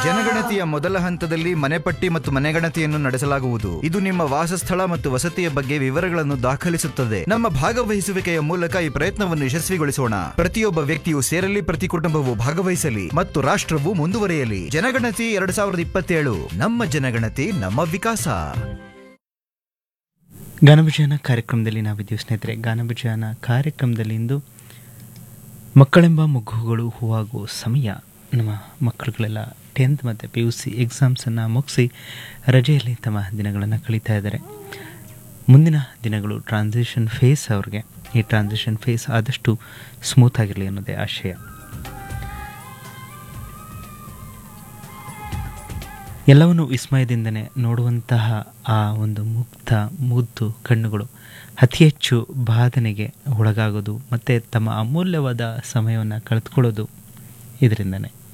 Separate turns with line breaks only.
ಜನಗಣತಿಯ ಮೊದಲ ಹಂತದಲ್ಲಿ ಮನೆಪಟ್ಟಿ ಮತ್ತು ಮನೆಗಣತಿಯನ್ನು ನಡೆಸಲಾಗುವುದು ಇದು ನಿಮ್ಮ ವಾಸಸ್ಥಳ ಮತ್ತು ವಸತಿಯ ಬಗ್ಗೆ ವಿವರಗಳನ್ನು ದಾಖಲಿಸುತ್ತದೆ ನಮ್ಮ ಭಾಗವಹಿಸುವಿಕೆಯ ಮೂಲಕ ಈ ಪ್ರಯತ್ನವನ್ನು ಯಶಸ್ವಿಗೊಳಿಸೋಣ ಪ್ರತಿಯೊಬ್ಬ ವ್ಯಕ್ತಿಯು ಸೇರಲಿ ಪ್ರತಿ ಕುಟುಂಬವು ಭಾಗವಹಿಸಲಿ ಮತ್ತು ರಾಷ್ಟ್ರವು ಮುಂದುವರಿಯಲಿ ಜನಗಣತಿ ಎರಡ್ ಸಾವಿರದ ಇಪ್ಪತ್ತೇಳು ನಮ್ಮ ಜನಗಣತಿ ನಮ್ಮ ವಿಕಾಸ
ಗಾನಭಜನ ಕಾರ್ಯಕ್ರಮದಲ್ಲಿ ನಾವಿದ್ದೀವಿ ಸ್ನೇಹಿತರೆ ಗಾನಭಜನ ಕಾರ್ಯಕ್ರಮದಲ್ಲಿ ಇಂದು ಮಕ್ಕಳೆಂಬ ಮಗುಗಳು ಹೂವಾಗುವ ಸಮಯ ನಮ್ಮ ಮಕ್ಕಳುಗಳೆಲ್ಲ ಟೆಂತ್ ಮತ್ತು ಪಿ ಯು ಸಿ ಎಕ್ಸಾಮ್ಸನ್ನು ಮುಗಿಸಿ ರಜೆಯಲ್ಲಿ ತಮ್ಮ ದಿನಗಳನ್ನು ಕಳೀತಾ ಇದ್ದಾರೆ ಮುಂದಿನ ದಿನಗಳು ಟ್ರಾನ್ಸಿಷನ್ ಫೇಸ್ ಅವ್ರಿಗೆ ಈ ಟ್ರಾನ್ಸಿಷನ್ ಫೇಸ್ ಆದಷ್ಟು ಸ್ಮೂತ್ ಆಗಿರಲಿ ಅನ್ನೋದೇ ಆಶಯ ಎಲ್ಲವನ್ನು ವಿಸ್ಮಯದಿಂದನೇ ನೋಡುವಂತಹ ಆ ಒಂದು ಮುಗ್ಧ ಮುದ್ದು ಕಣ್ಣುಗಳು ಅತಿ ಹೆಚ್ಚು ಬಾಧನೆಗೆ ಒಳಗಾಗೋದು ಮತ್ತು ತಮ್ಮ ಅಮೂಲ್ಯವಾದ ಸಮಯವನ್ನು ಕಳೆದುಕೊಳ್ಳೋದು ಇದರಿಂದನೇ